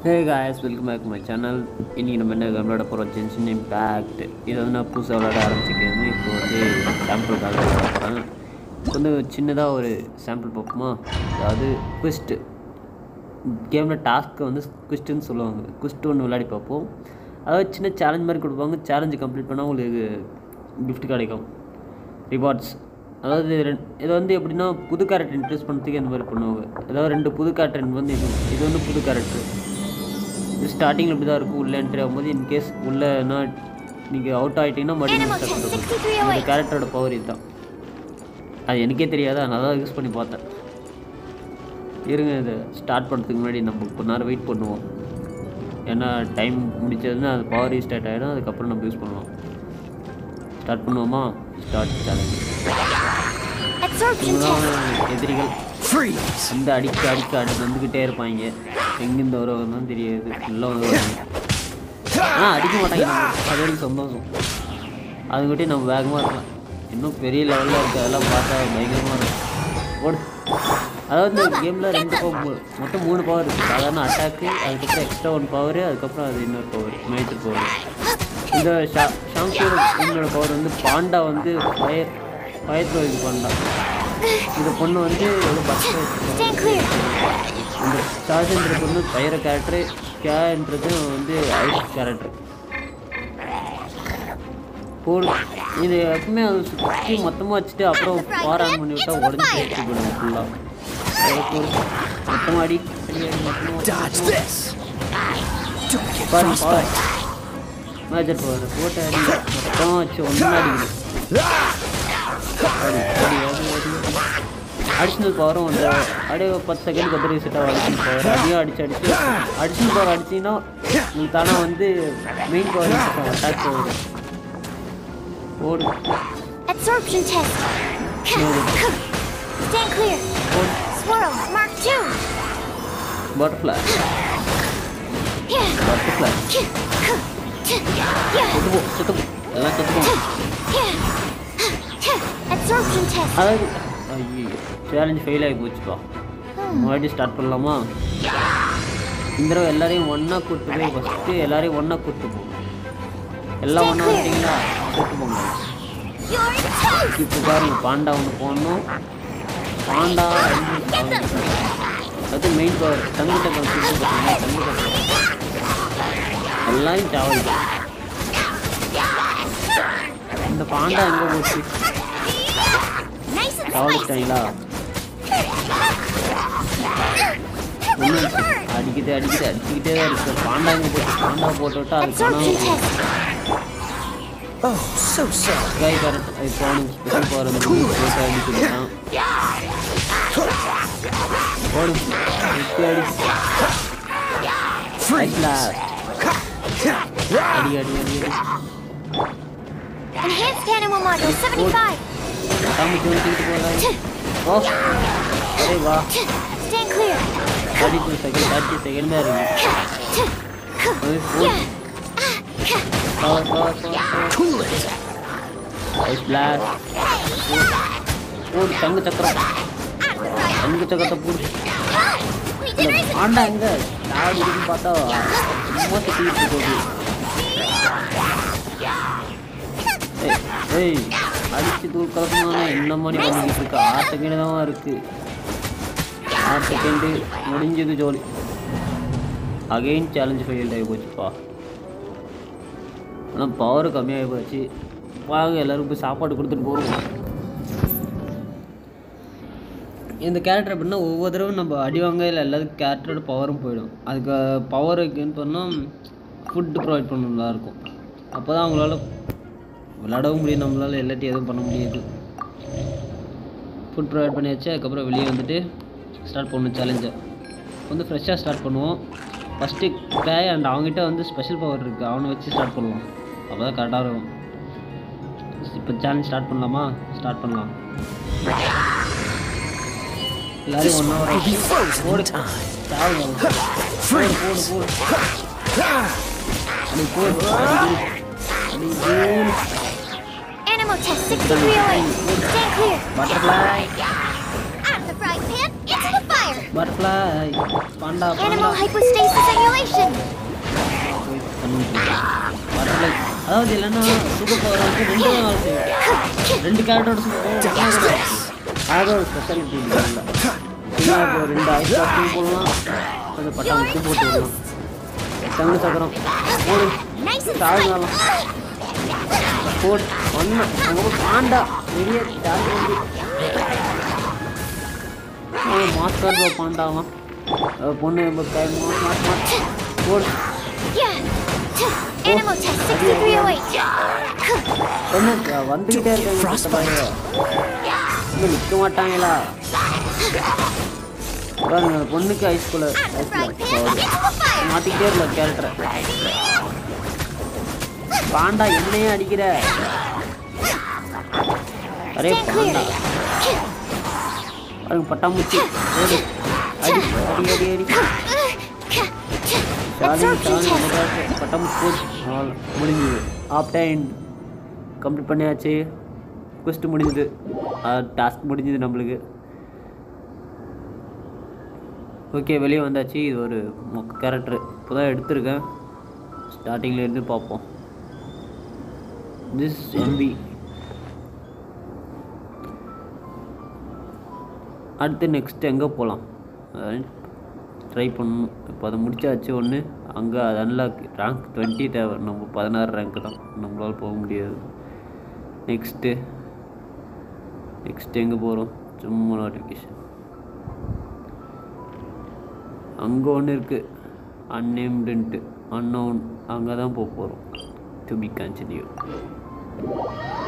Hey guys welcome back my channel இன்றைக்கி நம்ம என்ன விளையாட போகிறோம் ஜென்ஷன் இம்பேக்ட் இதை வந்து நான் புதுசாக விளையாட ஆரம்பிச்சிருக்கேன் இப்போ வந்து சாம்பிளுக்காக விளையாட போகிறேன் வந்து சின்னதாக ஒரு சாம்பிள் பார்ப்போமா அதாவது குவிஸ்ட்டு கேமில் டாஸ்க்கை வந்து குவிஸ்ட்டுன்னு சொல்லுவாங்க குவிஸ்ட் ஒன்று விளையாடி பார்ப்போம் அதாவது சின்ன சேலஞ்ச் மாதிரி கொடுப்பாங்க சேலஞ்சு கம்ப்ளீட் பண்ணால் உங்களுக்கு கிஃப்ட் கிடைக்கும் ரிவார்ட்ஸ் அதாவது ரெண் இது வந்து எப்படின்னா புது கேரக்டர் இன்ட்ரெஸ்ட் பண்ணுறதுக்கு இந்த மாதிரி பண்ணுவாங்க அதாவது ரெண்டு புது கேரக்டர் வந்து இது இது வந்து புது கேரக்டர் இது ஸ்டார்டிங்கில் இப்படி தான் இருக்கும் உள்ளே என்ட்ரி ஆகும்போது இன்கேஸ் உள்ளேனா நீங்கள் அவுட் ஆகிட்டீங்கன்னா மறுபடியும் Animal start test பண்ணணும். 6308. இந்த கேரக்டரோட பவர் இதுதான் அது எனக்கே தெரியாது அதனால தான் யூஸ் பண்ணி பார்த்தேன் இருங்க இதை ஸ்டார்ட் பண்ணுறதுக்கு முன்னாடி நம்ம கொஞ்ச நேரம் வெயிட் பண்ணுவோம் ஏன்னா டைம் முடிச்சதுன்னா அது பவர் ரீஸ்டார்ட் ஆகிடும் அதுக்கப்புறம் நம்ம யூஸ் பண்ணுவோம் ஸ்டார்ட் பண்ணுவோமா ஸ்டார்ட் சேலஞ்ச் Absorption test. இவங்கதான் எதிரிகள் Freeze! அந்த அடிக்க அடிக்க அடி வந்துக்கிட்டே இருப்பாங்க எங்கேருந்து வருவாங்கன்னு தெரியாது எல்லாம் வருவாங்க ஆனால் அடிக்க மாட்டாங்க நம்ம. அது வரைக்கும் சந்தோஷம் அதுக்கிட்டே நம்ம வேகமாக இருக்கலாம் இன்னும் பெரிய லெவலில் இருக்க அதெல்லாம் பார்த்தா பயங்கரமாக இருக்கும் ஓடு அதாவது இந்த கேமில் ரெண்டு பவர் மொத்தம் மூணு பவர் இருக்குது சாதாரண அட்டாக்கு அதுக்கப்புறம் எக்ஸ்ட்ரா ஒன் பவர் அதுக்கப்புறம் அது இன்னொரு பவர் மேஜர் பவர் இந்த ஷா ஷாங்கூர் என்னோட பவர் வந்து பாண்டா வந்து ஃபயர் ஃபயர் த்ரோ இது பாண்டா இந்த பொண்ணு வந்து ஒரு பஸ் Stand clear. இந்த சார்ஜன்றது வந்து பயிர கேரக்டரு கேன்றது வந்து ஐஸ் கேரக்டர் போடு இது எப்பவுமே அது சுற்றி மொத்தமாக வச்சுட்டு அப்புறம் பார் ஆன் பண்ணி விட்டா உடஞ்சி சேர்த்து போயிடும் ஃபுல்லாக போடு மொத்தமாக அடி அடி, அடி, மொத்தமா Dodge this! Don't get பாரு frostbite! பவர் மேஜர் பவர் போட்டு அடி மொத்தமாக வச்சு ஒன்றா அடிக்கணும் அடி அடி அடி அடி அடிஷ்னல் பவரும் வந்து அப்படியே ஒரு பத்து செகண்டுக்கு அப்புறம் ரீசெட் ஆகும் அடிஷ்னல் பவர் அடியும் அடிச்சு அடிச்சு அடிஷ்னல் பவர் அடிச்சிங்கன்னா உங்களுக்கு தானே வந்து மெயின் பவர் அட்டாக் பவர் ஓடு Absorption test. Stand clear. ஓடு Swirl. Mark two. Butterfly Yeah. Butterfly Yeah. செத்துப்போ செத்துப்போ எல்லாம் செத்துப்போம் Absorption test. அதாவது ஐயோ சேலஞ்ச் ஃபெயில் ஆகி போச்சுப்பா மறுபடியும் ஸ்டார்ட் பண்ணலாமா இந்த தடவை எல்லாரையும் ஒன்றா கூப்பிட்டு போய் ஃபஸ்ட்டு எல்லாரையும் ஒன்றா கூப்பிட்டு போகும் எல்லாம் ஒன்றா வந்துட்டீங்களா கூப்பிட்டு போங்க You're toast. இப்போ பாருங்க பாண்டா ஒன்று போடணும் பாண்டா ரெண்டு அது மெயின் பவர் தங்கு டக்கம் சுட்டு பார்த்தீங்கன்னா தங்கு டக்கம் எல்லாம் சாவல் இந்த பாண்டா எங்கே போச்சு Nice and spicy. சாவடிச்சிட்டாங்களா ஒன்றும் அடிக்கிட்டு அடிக்கிட்டு அடிச்சுக்கிட்டே தான் இருக்கு பாண்டா எங்கே போச்சு பாண்டா போட்டு விட்டா அது Absorption பணம் test. Oh, so sorry. Sky current அது போகணும் ஸ்பெஷல் பவர் வந்து போட்டு அடிச்சுட்டான் போடும் சுத்தி அடி Freeze! அடி அடி அடி அடி Enhanced animal module 75. காமிச்சு தூக்கிட்டு போகலாம் ஓ அரே வா Stand clear. Thirty two second thirty second தான் இருக்கு அது four power power power Cool it! Ice blast போடு தங்க சக்கரம் தங்க சக்கரத்தை போடு We did raise it. ஆண்டா எங்க நாடு இருக்குன்னு பார்த்தா சும்மா சுத்திட்டு போகுது ஏய், ஏய் அடிச்சு தூள் கலக்கணும்னா என்ன மாதிரி பண்ணிக்கிட்டு இருக்கு ஆறு செகண்ட் தான் இருக்கு ஆறு செகண்டு முடிஞ்சது ஜோலி அகைன் சேலஞ்ச் ஃபெயில் ஆகி போச்சுப்பா ஆனால் பவர் கம்மியாகி போச்சு வாங்க எல்லாரும் போய் சாப்பாடு கொடுத்துட்டு போகிறோம் இந்த கேரக்டர் எப்படின்னா ஒவ்வொரு தடவை நம்ம அடி வாங்க இல்லை எல்லாத்துக்கும் கேரக்டரோட பவரும் போயிடும் அதுக்கு பவர் வைக்கன்னு பண்ணால் ஃபுட்டு ப்ரொவைட் பண்ணலாம் இருக்கும் அப்போ தான் அவங்களால விளாடவும் முடியும் நம்மளால எல்லாத்தையும் எதுவும் பண்ண முடியாது ஃபுட் ப்ரொவைட் பண்ணியாச்சு அதுக்கப்புறம் வெளியே வந்துட்டு ஸ்டார்ட் பண்ணணும் சேலஞ்சை வந்து ஃப்ரெஷ்ஷாக ஸ்டார்ட் பண்ணுவோம் ஃபஸ்ட்டு கிராய் அண்ட் அவங்ககிட்ட வந்து ஸ்பெஷல் பவர் இருக்குது அவனை வச்சு ஸ்டார்ட் பண்ணுவோம் அப்போ தான் கரெக்டாக இருக்கும் இப்போ சேலஞ்ச் ஸ்டார்ட் பண்ணலாமா ஸ்டார்ட் பண்ணலாம் எல்லாரும் one hour Will be frozen in time. போடு Freeze! போடு அடி போடு அடி அடி போடு Animal test 6308. Stand clear. Butterfly Out of the frying pan, into the fire. Butterfly panda panda Animal hypostasis emulation. Butterfly அதாவது இல்லைன்னா சூப்பர் பவர் வந்து ரெண்டு தான் வேலை செய்யும் ரெண்டு கேரக்டரோட சூப்பர் பவர் அதாவது ஒரு ஸ்பெஷாலிட்டி இல்லை இப்போ ரெண்டு ஐஸ் பாக்ஸும் போடலாம் அந்த பட்டாமுக்கு போட்டு விடலாம் தங்க சக்கரம் போடு Nice and தாழ்ந்தாலும் போடு ஒன்று அவங்க பாண்டா பெரிய தாழ்ந்து வந்து மாஸ்டர் பாண்டாவான் அஹ் பொண்ணு நம்ம கை மாஸ் மாஸ் மாஸ் போடு Yeah. Animal test 6308. என்ன அஹ் வந்துக்கிட்டே இருக்காங்க இன்னும் நிற்க மாட்டாங்களா பாருங்க அந்த பொண்ணுக்கு ஐஸ்குள்ள Frying pan into the fire. மாட்டிக்கிட்டே இருக்க கேரக்டரை பாண்டா என்னையே அடிக்கிற அரே Stand clear. பாண்டா பாருங்க பட்டாம்பூச்சி ஓடு அடி அடி அடி அடி சாலி Absorption சாலி test. பட்டாம்பூச்சி போச்சு அவ்வளோ முடிஞ்சுது ஆஃப் டைம் கம்ப்ளீட் பண்ணியாச்சு கொஸ்ட் முடிஞ்சுது டாஸ்க் முடிஞ்சுது நம்மளுக்கு ஓகே வெளியே வந்தாச்சு இது ஒரு மொக்க கேரக்டர் இப்போ தான் எடுத்திருக்கேன் ஸ்டார்டிங்கில் இருந்து பார்ப்போம் திஸ் எம்பி அடுத்து நெக்ஸ்ட் எங்கே போகலாம் ட்ரை பண்ணணும் இப்போ அதை முடிச்சாச்சு ஒன்று அங்கே அது அன்லாக் ரேங்க் டுவெண்ட்டி தேவை நம்ம பதினாறு ரேங்க் தான் நம்மளால் போக முடியாது நெக்ஸ்ட்டு நெக்ஸ்ட் எங்கே போகிறோம் சும்மா நோட்டிஃபிகேஷன் அங்கே ஒன்று இருக்குது அன்னேம்டுன்ட்டு அன்னோன் அங்கே தான் போக போகிறோம் டு பி கண்டினியூ